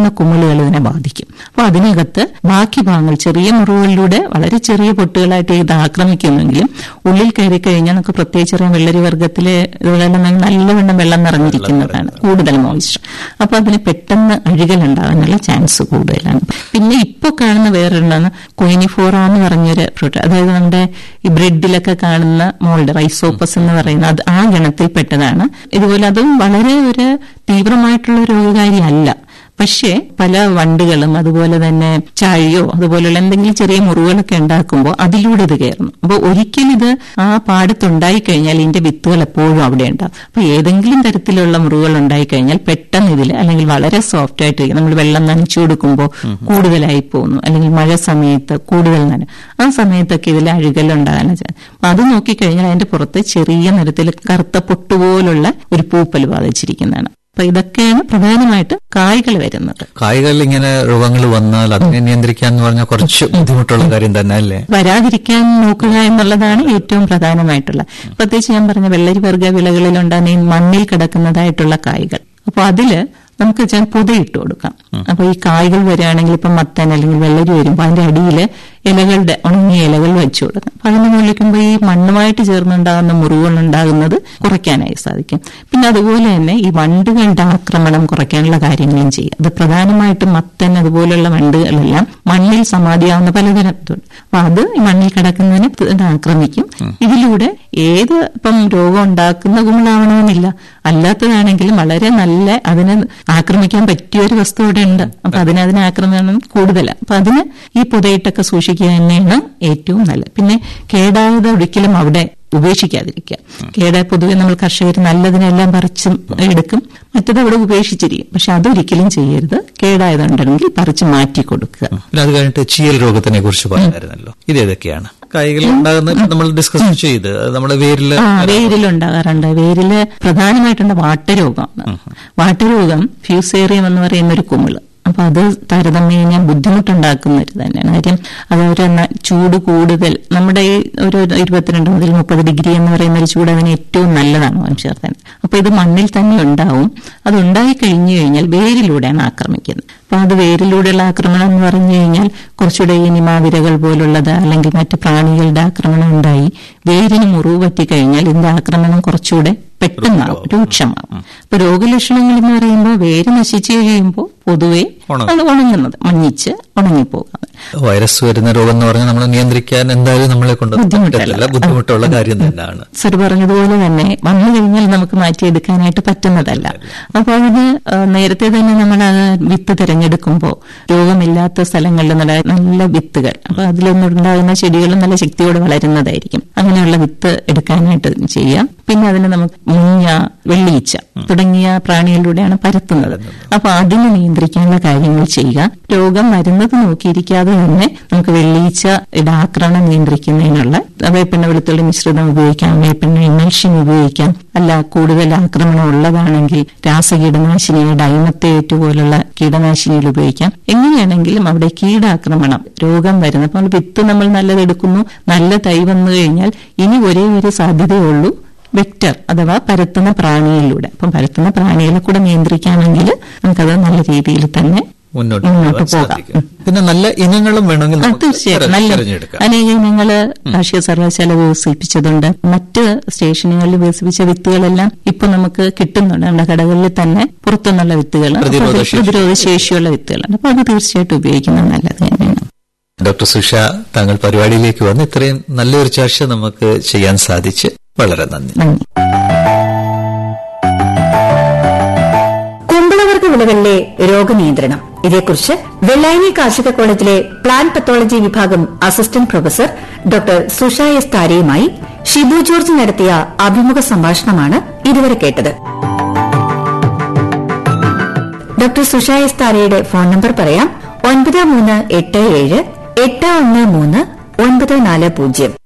ഉണ്ടാകുന്ന കുമിളുകൾ ഇതിനെ ബാധിക്കും അപ്പൊ അതിനകത്ത് ബാക്കി ഭാഗങ്ങൾ ചെറിയ മുറിവുകളിലൂടെ വളരെ ചെറിയ പൊട്ടുകളായിട്ട് ഇത് ആക്രമിക്കുന്നെങ്കിലും ഉള്ളിൽ കയറി കഴിഞ്ഞാൽ നമുക്ക് പ്രത്യേകിച്ച് അറിയാം വെള്ളരി വർഗ്ഗത്തിലെ ഇതുപോലെല്ലാം നല്ലവണ്ണം വെള്ളം നിറഞ്ഞിരിക്കുന്നതാണ് കൂടുതൽ മോയിസ്ചർ അപ്പൊ അതിന് പെട്ടെന്ന് അഴുകൽ ഉണ്ടാകാനുള്ള ചാൻസ് കൂടുതലാണ് പിന്നെ ഇപ്പൊ കാണുന്ന വേറൊരെണ്ണമാണ് കൊയിനിഫോറ എന്ന് പറഞ്ഞൊരു ഫ്രൂട്ട് അതായത് നമ്മുടെ ഈ ബ്രെഡിലൊക്കെ കാണുന്ന മോൾഡ് റൈസോപ്പസ് എന്ന് പറയുന്ന അത് ആ ഗണത്തിൽപ്പെട്ടതാണ് ഇതുപോലെ അതും വളരെ ഒരു തീവ്രമായിട്ടുള്ള രോഗകാരി അല്ല പക്ഷേ പല വണ്ടുകളും അതുപോലെ തന്നെ ചാഴിയോ അതുപോലെയുള്ള എന്തെങ്കിലും ചെറിയ മുറിവുകളൊക്കെ ഉണ്ടാക്കുമ്പോൾ അതിലൂടെ ഇത് കയറുന്നു അപ്പോൾ ഒരിക്കലും ഇത് ആ പാടത്തുണ്ടായി കഴിഞ്ഞാൽ ഇതിന്റെ വിത്തുകൾ എപ്പോഴും അവിടെ ഉണ്ടാവും അപ്പൊ ഏതെങ്കിലും തരത്തിലുള്ള മുറിവുകൾ ഉണ്ടായി കഴിഞ്ഞാൽ പെട്ടെന്ന് ഇതിൽ അല്ലെങ്കിൽ വളരെ സോഫ്റ്റ് ആയിട്ട് നമ്മൾ വെള്ളം നനച്ചു കൊടുക്കുമ്പോൾ കൂടുതലായി പോകുന്നു അല്ലെങ്കിൽ മഴ സമയത്ത് കൂടുതൽ നന ആ സമയത്തൊക്കെ ഇതിൽ അഴുകലുണ്ടാകാൻ അപ്പൊ അത് നോക്കിക്കഴിഞ്ഞാൽ അതിന്റെ പുറത്ത് ചെറിയ നിറത്തിൽ കറുത്ത പൊട്ടുപോലുള്ള ഒരു പൂപ്പൽ ബാധിച്ചിരിക്കുന്നതാണ് അപ്പൊ ഇതൊക്കെയാണ് പ്രധാനമായിട്ട് കായ്കൾ വരുന്നത് കായ്കളിൽ ഇങ്ങനെ രോഗങ്ങൾ വന്നാൽ അതിനെ നിയന്ത്രിക്കാൻ എന്ന് പറഞ്ഞാൽ കുറച്ച് ബുദ്ധിമുട്ടുള്ള കാര്യം തന്നെ അല്ലേ വരാതിരിക്കാൻ നോക്കുക എന്നുള്ളതാണ് ഏറ്റവും പ്രധാനമായിട്ടുള്ള പ്രത്യേകിച്ച് ഞാൻ പറഞ്ഞ വെള്ളരി വർഗ വിളകളിൽ ഉണ്ടാകുന്ന ഈ മണ്ണിൽ കിടക്കുന്നതായിട്ടുള്ള കായ്കൾ അപ്പൊ അതില് നമുക്ക് വെച്ചാൽ പുതയിട്ട് കൊടുക്കാം അപ്പൊ ഈ കായ്കൾ വരികയാണെങ്കിൽ ഇപ്പം മത്തൻ അല്ലെങ്കിൽ വെള്ളരി വരുമ്പോൾ അതിന്റെ അടിയിൽ ഇലകളുടെ ഉണങ്ങിയ ഇലകൾ വെച്ചു കൊടുക്കാം അപ്പൊ അതിന് വിളിക്കുമ്പോൾ ഈ മണ്ണുമായിട്ട് ചേർന്നുണ്ടാകുന്ന മുറിവുകൾ ഉണ്ടാകുന്നത് കുറയ്ക്കാനായി സാധിക്കും പിന്നെ അതുപോലെ തന്നെ ഈ വണ്ടുകളുടെ ആക്രമണം കുറയ്ക്കാനുള്ള കാര്യങ്ങളും ചെയ്യും അത് പ്രധാനമായിട്ടും മത്തൻ അതുപോലുള്ള വണ്ടുകളെല്ലാം മണ്ണിൽ സമാധിയാവുന്ന പലതരം ഇതുണ്ട് അപ്പൊ അത് ഈ മണ്ണിൽ കിടക്കുന്നതിനെ ഇത് ആക്രമിക്കും ഇതിലൂടെ ഏത് ഇപ്പം രോഗം ഉണ്ടാക്കുന്ന കുമിളാവണമെന്നില്ല അല്ലാത്തതാണെങ്കിലും വളരെ നല്ല അതിനെ ആക്രമിക്കാൻ പറ്റിയ ഒരു വസ്തു ഇവിടെ ഉണ്ട് അപ്പൊ അതിന് അതിനെ ആക്രമണം കൂടുതലാണ് അപ്പൊ അതിന് ഈ പുതയിട്ടൊക്കെ സൂക്ഷിക്കുക തന്നെയാണ് ഏറ്റവും നല്ലത് പിന്നെ കേടായത് ഒരിക്കലും അവിടെ ഉപേക്ഷിക്കാതിരിക്കുക കേടായ പൊതുവെ നമ്മൾ കർഷകർ നല്ലതിനെല്ലാം പറിച്ചും എടുക്കും മറ്റത് അവിടെ ഉപേക്ഷിച്ചിരിക്കും പക്ഷെ അതൊരിക്കലും ചെയ്യരുത് കേടായതുണ്ടെങ്കിൽ പറിച്ച് മാറ്റി കൊടുക്കുക പിന്നെ അത് കഴിഞ്ഞിട്ട് ചീയൽ രോഗത്തിനെ കുറിച്ച് പറഞ്ഞായിരുന്നല്ലോ ഇത് ഏതൊക്കെയാണ് കായ്കൾ ഉണ്ടാകുന്ന നമ്മൾ ഡിസ്കസ് ചെയ്ത് അത് നമ്മുടെ വേരില് ആ വേരിലുണ്ടാകാറുണ്ട് വേരില് പ്രധാനമായിട്ടുണ്ട് വാട്ടരോഗമാണ് വാട്ടരോഗം ഫ്യൂസേറിയം എന്ന് പറയുന്ന ഒരു കുമിള് അപ്പൊ അത് താരതമ്യേന ബുദ്ധിമുട്ടുണ്ടാക്കുന്ന ഒരു തന്നെയാണ് കാര്യം അത് ഒരു ന- ചൂട് കൂടുതൽ നമ്മുടെ ഈ ഒരു ഇരുപത്തിരണ്ട് മുതൽ മുപ്പത് ഡിഗ്രി എന്ന് പറയുന്ന ഒരു ചൂട് അതിന് ഏറ്റവും നല്ലതാണ് വംശവർദ്ധന അപ്പൊ ഇത് മണ്ണിൽ തന്നെ ഉണ്ടാവും അത് ഉണ്ടായി കഴിഞ്ഞു കഴിഞ്ഞാൽ വേരിലൂടെയാണ് ആക്രമിക്കുന്നത് അപ്പൊ അത് വേരിലൂടെയുള്ള ആക്രമണം എന്ന് പറഞ്ഞു കഴിഞ്ഞാൽ കുറച്ചുകൂടെ ഈ നിമാവിരകൾ പോലുള്ളത് അല്ലെങ്കിൽ മറ്റ് പ്രാണികളുടെ ആക്രമണം ഉണ്ടായി വേരിന് മുറിവ് പറ്റിക്കഴിഞ്ഞാൽ ഇതിന്റെ ആക്രമണം കുറച്ചുകൂടെ പെട്ടെന്നാവും രൂക്ഷമാവും അപ്പൊ രോഗലക്ഷണങ്ങൾ എന്ന് പറയുമ്പോൾ വേര് നശിച്ചു കഴിയുമ്പോൾ പൊതുവെ ഉണങ്ങും. അത് ഉണങ്ങുന്നത് മഞ്ഞിച്ച് ഉണങ്ങിപ്പോകുന്നത് വൈറസ് വരുന്ന രോഗം എന്ന് പറഞ്ഞാൽ നമ്മൾ നിയന്ത്രിക്കാൻ എന്തായാലും നമ്മളെ കൊണ്ട് ബുദ്ധിമുട്ടല്ല. പറ്റത്തില്ല ബുദ്ധിമുട്ടുള്ള കാര്യം തന്നെയാണ് സർ പറഞ്ഞതുപോലെ തന്നെ വന്നു കഴിഞ്ഞാൽ നമുക്ക് മാറ്റിയെടുക്കാനായിട്ട് പറ്റുന്നതല്ല അപ്പൊ അതിന് ആ, നേരത്തെ തന്നെ നമ്മൾ അത് വിത്ത് തിരഞ്ഞെടുക്കുമ്പോൾ രോഗമില്ലാത്ത സ്ഥലങ്ങളിൽ നല്ല നല്ല വിത്തുകൾ അപ്പൊ അതിലൊന്നുണ്ടാകുന്ന ചെടികളും നല്ല ശക്തിയോടെ വളരുന്നതായിരിക്കും അങ്ങനെയുള്ള വിത്ത് എടുക്കാനായിട്ട് ചെയ്യാം പിന്നെ അതിന് നമുക്ക് മുഞ്ഞ വെള്ളീച്ച തുടങ്ങിയ പ്രാണികളിലൂടെയാണ് പരത്തുന്നത് അപ്പൊ അതിനെ നിയന്ത്രിക്കാനുള്ള കാര്യങ്ങൾ ചെയ്യുക രോഗം വരുന്നത് നോക്കിയിരിക്കാതെ തന്നെ നമുക്ക് വെള്ളീച്ചയുടെ ആക്രമണം നിയന്ത്രിക്കുന്നതിനുള്ള വേപ്പെണ്ണ വെളുത്തുള്ളി മിശ്രിതം ഉപയോഗിക്കാം വേപ്പെണ്ണ ഇമൽഷൻ ഉപയോഗിക്കാം അല്ല കൂടുതൽ ആക്രമണം ഉള്ളതാണെങ്കിൽ രാസകീടനാശിനി ഡൈമത്തേറ്റ് പോലുള്ള കീടനാശിനികൾ ഉപയോഗിക്കാം എങ്ങനെയാണെങ്കിലും അവിടെ കീടാക്രമണം രോഗം വരുന്നത് അപ്പോൾ വിത്ത് നമ്മൾ നല്ലതെടുക്കുന്നു നല്ല തൈ വന്നു കഴിഞ്ഞാൽ ഇനി ഒരേ ഒരു സാധ്യതയുള്ളൂ വെക്ടർ അഥവാ പരത്തുന്ന പ്രാണിയിലൂടെ അപ്പം പരത്തുന്ന പ്രാണികളെ കൂടെ നിയന്ത്രിക്കാമെങ്കിൽ നമുക്കത് നല്ല രീതിയിൽ തന്നെ മുന്നോട്ട് മുന്നോട്ട് പോകാൻ പോകാം. സാധിക്കും പിന്നെ നല്ല ഇനങ്ങളും വേണമെങ്കിൽ ആ, നമുക്ക് തീർച്ചയായിട്ടും നല്ല തിരഞ്ഞെടുക്കാം അനേക ഇനങ്ങള് കാർഷിക സർവകലാശാല വികസിപ്പിച്ചതുണ്ട് മറ്റ് സ്റ്റേഷനുകളിൽ വികസിപ്പിച്ച വിത്തുകളെല്ലാം ഇപ്പൊ നമുക്ക് കിട്ടുന്നുണ്ട് നമ്മുടെ കടകളിൽ തന്നെ പുറത്തുനിന്നുള്ള വിത്തുകൾ പ്രതിരോധ ശേഷി. പ്രതിരോധ ശേഷിയുള്ള വിത്തുകളാണ് അപ്പൊ അത് തീർച്ചയായിട്ടും ഉപയോഗിക്കുന്നത് നല്ലത് തന്നെയാണ് ഡോക്ടർ സുഷ താങ്കൾ പരിപാടിയിലേക്ക് വന്ന് ഇത്രയും നല്ലൊരു ചർച്ച നമുക്ക് ചെയ്യാൻ സാധിച്ച് വളരെ നന്ദി നന്ദി കുമ്പളവർഗ വിളകളിലെ രോഗനിയന്ത്രണം ഇതേക്കുറിച്ച് വെള്ളായണി കാർഷിക കോളേജിലെ പ്ലാൻ പത്തോളജി വിഭാഗം assistant professor doctor Susha S താരയുമായി ഷിബു ജോർജ് നടത്തിയ അഭിമുഖ സംഭാഷണമാണ് ഇതുവരെ കേട്ടത് ഡോക്ടർ സുഷ എസ് താരയുടെ ഫോൺ നമ്പർ പറയാം ഒൻപത് മൂന്ന് എട്ട് ഏഴ് എട്ട് ഒന്ന് മൂന്ന് ഒൻപത് നാല് പൂജ്യം